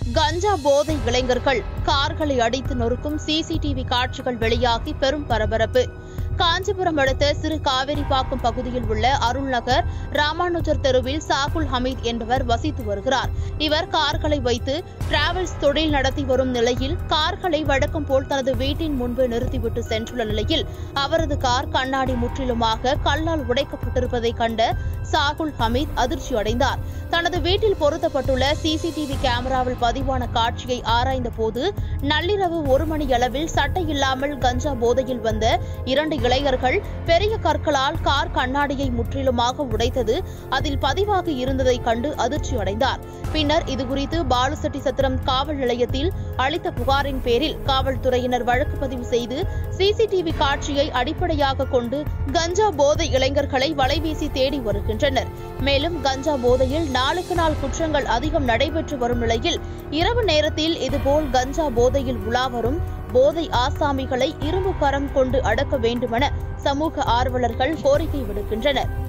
கஞ்சா போதை இளைஞர்கள் கார்களை அடித்து நொறுக்கும் சிசிடிவி காட்சிகள் வெளியாகி பெரும் பரபரப்பு காஞ்சிபுரம் அடுத்த சிறு காவேரிப்பாக்கம் பகுதியில் உள்ள அருள்நகர் ராமானுஜர் தெருவில் சாகுல் ஹமீத் என்பவர் வசித்து வருகிறார் இவர் கார்களை வைத்து டிராவல்ஸ் தொழில் நடத்தி வரும் நிலையில் கார்களை வழக்கம் போல் தனது வீட்டின் முன்பு நிறுத்திவிட்டு சென்றுள்ள நிலையில் அவரது கார் கண்ணாடி முற்றிலுமாக கல்லால் உடைக்கப்பட்டிருப்பதை கண்ட சாகுல் ஹமீத் அதிர்ச்சி அடைந்தார் தனது வீட்டில் பொருத்தப்பட்டுள்ள சிசிடிவி கேமராவில் பதிவான காட்சியை ஆராய்ந்த போது நள்ளிரவு ஒரு மணி அளவில் சட்டை இல்லாமல் கஞ்சா போதையில் வந்த இரண்டு இளைஞர்கள் பெரிய கற்களால் கார் கண்ணாடியை முற்றிலுமாக உடைத்தது அதில் பதிவாகி இருந்ததை கண்டு அதிர்ச்சி அடைந்தார் பின்னர் இதுகுறித்து பாலுசெட்டி சத்திரம் காவல் நிலையத்தில் அளித்த புகாரின் பேரில் காவல்துறையினர் வழக்கு பதிவு செய்து சிசிடிவி காட்சியை அடிப்படையாக கொண்டு கஞ்சா போதை இளைஞர்களை வலைவீசி தேடி வருகின்றனர் மேலும் கஞ்சா போதையில் நாளுக்கு நாள் குற்றங்கள் அதிகம் நடைபெற்று வரும் நிலையில் இரவு நேரத்தில் இதுபோல் கஞ்சா போதையில் உலா வரும் போதை ஆசாமிகளை இரும்பு கரம் கொண்டு அடக்க வேண்டுமென சமூக ஆர்வலர்கள் கோரிக்கை விடுக்கின்றனர்